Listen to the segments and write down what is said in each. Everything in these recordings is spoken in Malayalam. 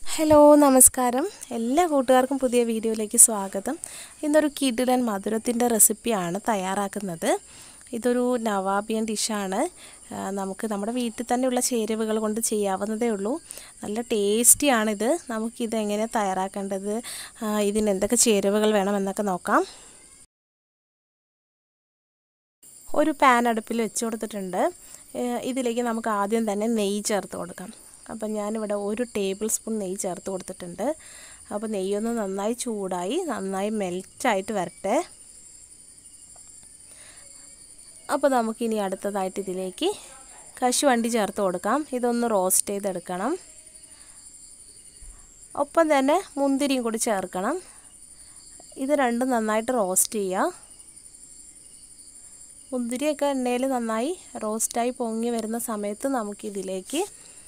ഹലോ നമസ്കാരം എല്ലാ കൂട്ടുകാർക്കും പുതിയ വീഡിയോയിലേക്ക് സ്വാഗതം ഇന്നൊരു കിഡിലൻ മധുരത്തിൻ്റെ റെസിപ്പിയാണ് തയ്യാറാക്കുന്നത് ഇതൊരു നവാബിയൻ ഡിഷാണ് ആ, നമുക്ക് നമ്മുടെ വീട്ടിൽ തന്നെയുള്ള ചേരുവകൾ കൊണ്ട് ചെയ്യാവുന്നതേ ഉള്ളൂ നല്ല ടേസ്റ്റിയാണിത് നമുക്കിത് എങ്ങനെ തയ്യാറാക്കേണ്ടത് ആ, ഇതിന് എന്തൊക്കെ ചേരുവകൾ വേണമെന്നൊക്കെ നോക്കാം ഒരു പാൻ അടുപ്പിൽ വെച്ച് കൊടുത്തിട്ടുണ്ട് ഏഹ് ഇതിലേക്ക് നമുക്ക് ആദ്യം തന്നെ നെയ്യ് ചേർത്ത് കൊടുക്കാം അപ്പം ഞാനിവിടെ ഒരു ടേബിൾ സ്പൂൺ നെയ്യ് ചേർത്ത് കൊടുത്തിട്ടുണ്ട് അപ്പോൾ നെയ്യൊന്ന് നന്നായി ചൂടായി നന്നായി മെൽറ്റായിട്ട് വരട്ടെ അപ്പോൾ നമുക്കിനി അടുത്തതായിട്ട് ഇതിലേക്ക് കശുവണ്ടി ചേർത്ത് കൊടുക്കാം ഇതൊന്ന് റോസ്റ്റ് ചെയ്തെടുക്കണം ഒപ്പം തന്നെ മുന്തിരിയും കൂടി ചേർക്കണം ഇത് രണ്ടും നന്നായിട്ട് റോസ്റ്റ് ചെയ്യുക മുന്തിരിയൊക്കെ എണ്ണയിൽ നന്നായി റോസ്റ്റായി പൊങ്ങി വരുന്ന സമയത്ത് നമുക്കിതിലേക്ക്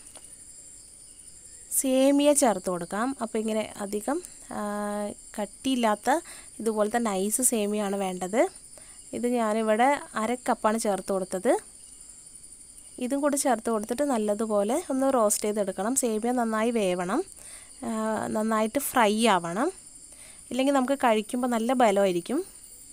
സേമിയ ചേർത്ത് കൊടുക്കാം അപ്പോൾ ഇങ്ങനെ അധികം കട്ടിയില്ലാത്ത ഇതുപോലത്തെ നൈസ് സേമിയാണ് വേണ്ടത് ഇത് ഞാനിവിടെ അര കപ്പാണ് ചേർത്ത് കൊടുത്തത് ഇതും കൂടി ചേർത്ത് കൊടുത്തിട്ട് നല്ലതുപോലെ ഒന്ന് റോസ്റ്റ് ചെയ്തെടുക്കണം സേമിയ നന്നായി വേവണം നന്നായിട്ട് ഫ്രൈ ആവണം ഇല്ലെങ്കിൽ നമുക്ക് കഴിക്കുമ്പോൾ നല്ല ബലമായിരിക്കും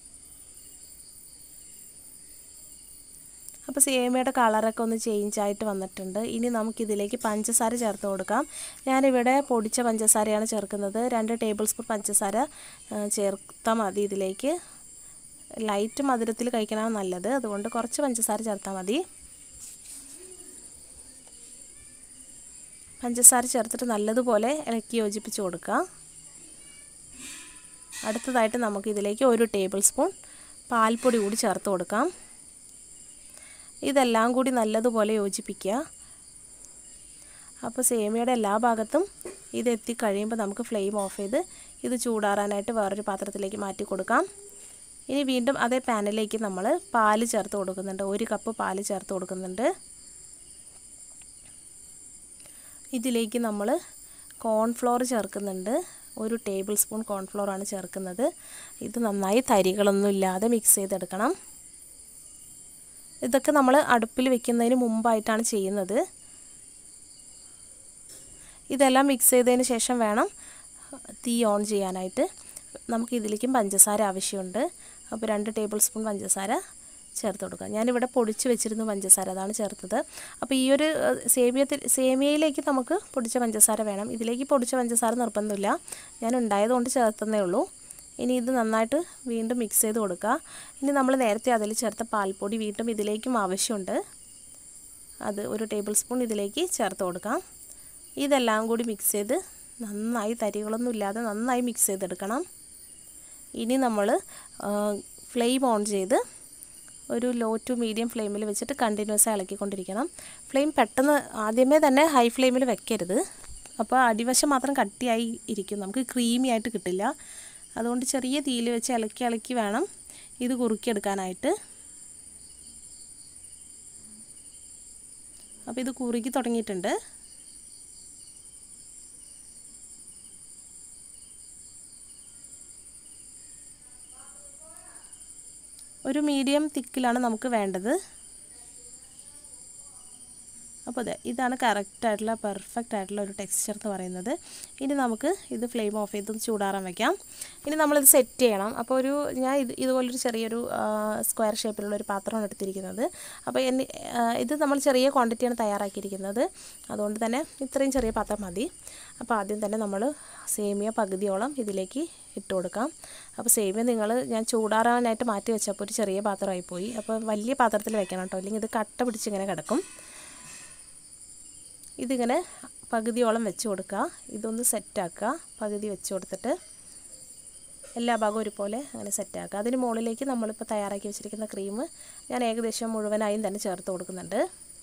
അപ്പോൾ സേമിയയുടെ കളറൊക്കെ ഒന്ന് ചേഞ്ച് ആയിട്ട് വന്നിട്ടുണ്ട് ഇനി നമുക്കിതിലേക്ക് പഞ്ചസാര ചേർത്ത് കൊടുക്കാം ഞാനിവിടെ പൊടിച്ച പഞ്ചസാരയാണ് ചേർക്കുന്നത് രണ്ട് ടേബിൾ സ്പൂൺ പഞ്ചസാര ചേർത്താൽ മതി ഇതിലേക്ക് ലൈറ്റ് മധുരത്തിൽ കഴിക്കണമാണ് നല്ലത് അതുകൊണ്ട് കുറച്ച് പഞ്ചസാര ചേർത്താൽ മതി പഞ്ചസാര ചേർത്തിട്ട് നല്ലതുപോലെ ഇളക്കി യോജിപ്പിച്ച് കൊടുക്കുക അടുത്തതായിട്ട് നമുക്ക് ഇതിലേക്ക് ഒരു ടേബിൾ സ്പൂൺ പാൽപ്പൊടി കൂടി ചേർത്ത് കൊടുക്കാം ഇതെല്ലാം കൂടി നല്ലതുപോലെ യോജിപ്പിക്കുക അപ്പോൾ സേമിയയുടെ എല്ലാ ഭാഗത്തും ഇത് എത്തിക്കഴിയുമ്പോൾ നമുക്ക് ഫ്ലെയിം ഓഫ് ചെയ്ത് ഇത് ചൂടാറാനായിട്ട് വേറൊരു പാത്രത്തിലേക്ക് മാറ്റി കൊടുക്കാം ഇനി വീണ്ടും അതേ പാനിലേക്ക് നമ്മൾ പാല് ചേർത്ത് കൊടുക്കുന്നുണ്ട് ഒരു കപ്പ് പാല് ചേർത്ത് കൊടുക്കുന്നുണ്ട് ഇതിലേക്ക് നമ്മൾ കോൺഫ്ലോർ ചേർക്കുന്നുണ്ട് ഒരു ടേബിൾ സ്പൂൺ കോൺഫ്ലോർ ആണ് ചേർക്കുന്നത് ഇത് നന്നായി തരികളൊന്നും ഇല്ലാതെ മിക്സ് ചെയ്തെടുക്കണം ഇതൊക്കെ നമ്മൾ അടുപ്പിൽ വെക്കുന്നതിന് മുമ്പായിട്ടാണ് ചെയ്യുന്നത് ഇതെല്ലാം മിക്സ് ചെയ്തതിന് ശേഷം വേണം തീ ഓൺ ചെയ്യാനായിട്ട് നമുക്ക് ഇതിലേക്കും പഞ്ചസാര ആവശ്യമുണ്ട് അപ്പോൾ രണ്ട് ടേബിൾ സ്പൂൺ പഞ്ചസാര ചേർത്ത് കൊടുക്കുക ഞാനിവിടെ പൊടിച്ച് വെച്ചിരുന്നു പഞ്ചസാര അതാണ് ചേർത്തത് അപ്പോൾ ഈ ഒരു സേമിയത്തിൽ സേമിയയിലേക്ക് നമുക്ക് പൊടിച്ച പഞ്ചസാര വേണം ഇതിലേക്ക് പൊടിച്ച പഞ്ചസാര നിർബന്ധമില്ല ഞാൻ ഉണ്ടായതുകൊണ്ട് ചേർത്തന്നേ ഉള്ളൂ ഇനി ഇത് നന്നായിട്ട് വീണ്ടും മിക്സ് ചെയ്ത് കൊടുക്കുക ഇനി നമ്മൾ നേരത്തെ അതിൽ ചേർത്ത പാൽപ്പൊടി വീണ്ടും ഇതിലേക്കും ആവശ്യമുണ്ട് അത് ഒരു ടേബിൾ സ്പൂൺ ഇതിലേക്ക് ചേർത്ത് കൊടുക്കാം ഇതെല്ലാം കൂടി മിക്സ് ചെയ്ത് നന്നായി തരികളൊന്നും ഇല്ലാതെ നന്നായി മിക്സ് ചെയ്തെടുക്കണം ഇനി നമ്മൾ ഫ്ലെയിം ഓൺ ചെയ്ത് ഒരു ലോ ടു മീഡിയം ഫ്ലെയിമിൽ വെച്ചിട്ട് കണ്ടിന്യൂസ് ഇളക്കിക്കൊണ്ടിരിക്കണം ഫ്ലെയിം പെട്ടെന്ന് ആദ്യമേ തന്നെ ഹൈ ഫ്ലെയിമിൽ വെക്കരുത് അപ്പോൾ അടിവശം മാത്രം കട്ടിയായി ഇരിക്കും നമുക്ക് ക്രീമി ആയിട്ട് കിട്ടില്ല അതുകൊണ്ട് ചെറിയ തീയിൽ വെച്ച് ഇളക്കി ഇളക്കി വേണം ഇത് കുറുക്കിയെടുക്കാനായിട്ട് അപ്പോൾ ഇത് കുറുക്കി തുടങ്ങിയിട്ടുണ്ട് ഒരു മീഡിയം തിക്കിലാണ് നമുക്ക് വേണ്ടത് അപ്പോൾ അതെ ഇതാണ് കറക്റ്റ് ആയിട്ടുള്ള പെർഫെക്റ്റ് ആയിട്ടുള്ള ഒരു ടെക്സ്ചർ എന്ന് പറയുന്നത് ഇനി നമുക്ക് ഇത് ഫ്ലെയിം ഓഫ് ചെയ്ത് ചൂടാറാൻ വെക്കാം ഇനി നമ്മളിത് സെറ്റ് ചെയ്യണം അപ്പോൾ ഒരു ഞാൻ ഇത് ഇതുപോലൊരു ചെറിയൊരു സ്ക്വയർ ഷേപ്പിലുള്ള ഒരു പാത്രമാണ് എടുത്തിരിക്കുന്നത് അപ്പോൾ എന്നെ ഇത് നമ്മൾ ചെറിയ ക്വാണ്ടിറ്റിയാണ് തയ്യാറാക്കിയിരിക്കുന്നത് അതുകൊണ്ട് തന്നെ ഇത്രയും ചെറിയ പാത്രം മതി അപ്പോൾ ആദ്യം തന്നെ നമ്മൾ സേമിയ പകുതിയോളം ഇതിലേക്ക് ഇട്ട് കൊടുക്കാം അപ്പോൾ സേമിയ നിങ്ങൾ ഞാൻ ചൂടാറാനായിട്ട് മാറ്റി വെച്ചപ്പോൾ ഒരു ചെറിയ പാത്രമായി പോയി അപ്പോൾ വലിയ പാത്രത്തിൽ വെക്കണം കേട്ടോ അല്ലെങ്കിൽ ഇത് കട്ട പിടിച്ചിങ്ങനെ കിടക്കും ഇതിങ്ങനെ പകുതിയോളം വെച്ച് കൊടുക്കുക ഇതൊന്ന് സെറ്റാക്കുക പകുതി വെച്ച് കൊടുത്തിട്ട് എല്ലാ ഭാഗവും ഒരുപോലെ അങ്ങനെ സെറ്റാക്കുക അതിന് മുകളിലേക്ക് നമ്മളിപ്പോൾ തയ്യാറാക്കി വെച്ചിരിക്കുന്ന ക്രീം ഞാൻ ഏകദേശം മുഴുവനായും തന്നെ ചേർത്ത് കൊടുക്കുന്നുണ്ട്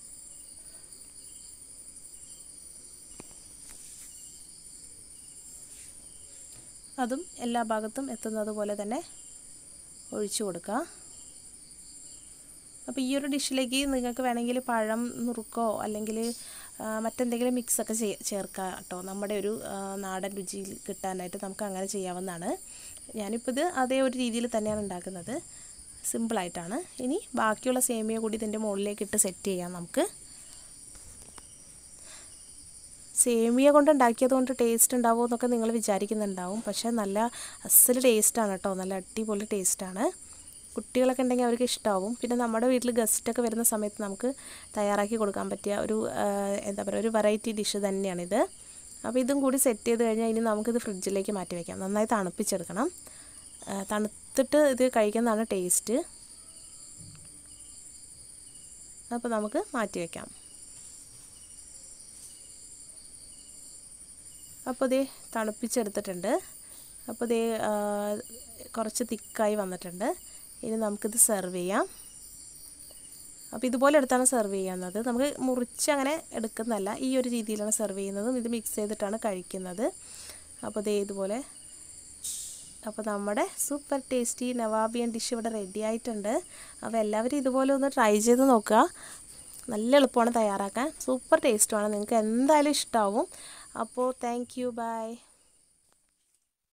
അതും എല്ലാ ഭാഗത്തും എത്തുന്നത് പോലെ തന്നെ ഒഴിച്ചു കൊടുക്കുക അപ്പോൾ ഈ ഒരു ഡിഷിലേക്ക് നിങ്ങൾക്ക് വേണമെങ്കിൽ പഴം നുറുക്കോ അല്ലെങ്കിൽ മറ്റെന്തെങ്കിലും മിക്സൊക്കെ ചേർക്കാം കേട്ടോ നമ്മുടെ ഒരു നാടൻ രുചിയിൽ കിട്ടാനായിട്ട് നമുക്ക് അങ്ങനെ ചെയ്യാവുന്നതാണ് ഞാനിപ്പോൾ ഇത് അതേ ഒരു രീതിയിൽ തന്നെയാണ് ഉണ്ടാക്കുന്നത് സിമ്പിളായിട്ടാണ് ഇനി ബാക്കിയുള്ള സേമിയ കൂടി ഇതിൻ്റെ മുകളിലേക്ക് ഇട്ട് സെറ്റ് ചെയ്യാം നമുക്ക് സേമിയ കൊണ്ട് ഉണ്ടാക്കിയത് കൊണ്ട് ടേസ്റ്റ് ഉണ്ടാവുമോ എന്നൊക്കെ നിങ്ങൾ വിചാരിക്കുന്നുണ്ടാവും പക്ഷേ നല്ല അസൽ ടേസ്റ്റാണ് കേട്ടോ നല്ല അടിപൊളി ടേസ്റ്റാണ് കുട്ടികളൊക്കെ ഉണ്ടെങ്കിൽ അവർക്ക് ഇഷ്ടമാവും പിന്നെ നമ്മുടെ വീട്ടിൽ ഗസ്റ്റൊക്കെ വരുന്ന സമയത്ത് നമുക്ക് തയ്യാറാക്കി കൊടുക്കാൻ പറ്റിയ ഒരു ആ, എന്താ പറയുക ഒരു വെറൈറ്റി ഡിഷ് തന്നെയാണിത് അപ്പോൾ ഇതും കൂടി സെറ്റ് ചെയ്ത് കഴിഞ്ഞാൽ ഇനി നമുക്കിത് ഫ്രിഡ്ജിലേക്ക് മാറ്റി വയ്ക്കാം നന്നായി തണുപ്പിച്ചെടുക്കണം ആ, തണുത്തിട്ട് ഇത് കഴിക്കുന്നതാണ് ടേസ്റ്റ് അപ്പോൾ നമുക്ക് മാറ്റി വയ്ക്കാം അപ്പോൾ ഇതേ തണുപ്പിച്ചെടുത്തിട്ടുണ്ട് അപ്പോൾ ഇതേ ആ, കുറച്ച് തിക്കായി വന്നിട്ടുണ്ട് ഇനി നമുക്കിത് സെർവ് ചെയ്യാം അപ്പോൾ ഇതുപോലെ എടുത്താണ് സെർവ് ചെയ്യുന്നത് നമുക്ക് മുറിച്ച് അങ്ങനെ എടുക്കുന്നതല്ല ഈ ഒരു രീതിയിലാണ് സെർവ് ചെയ്യുന്നതും ഇത് മിക്സ് ചെയ്തിട്ടാണ് കഴിക്കുന്നത് അപ്പോൾ ഇതേ ഇതുപോലെ അപ്പോൾ നമ്മുടെ സൂപ്പർ ടേസ്റ്റി നവാബിയൻ ഡിഷ് ഇവിടെ റെഡി ആയിട്ടുണ്ട് അപ്പോൾ എല്ലാവരും ഇതുപോലെ ഒന്ന് ട്രൈ ചെയ്ത് നോക്കുക നല്ല എളുപ്പമാണ് തയ്യാറാക്കാൻ സൂപ്പർ ടേസ്റ്റുമാണ് നിങ്ങൾക്ക് എന്തായാലും ഇഷ്ടമാവും അപ്പോൾ താങ്ക് യു ബൈ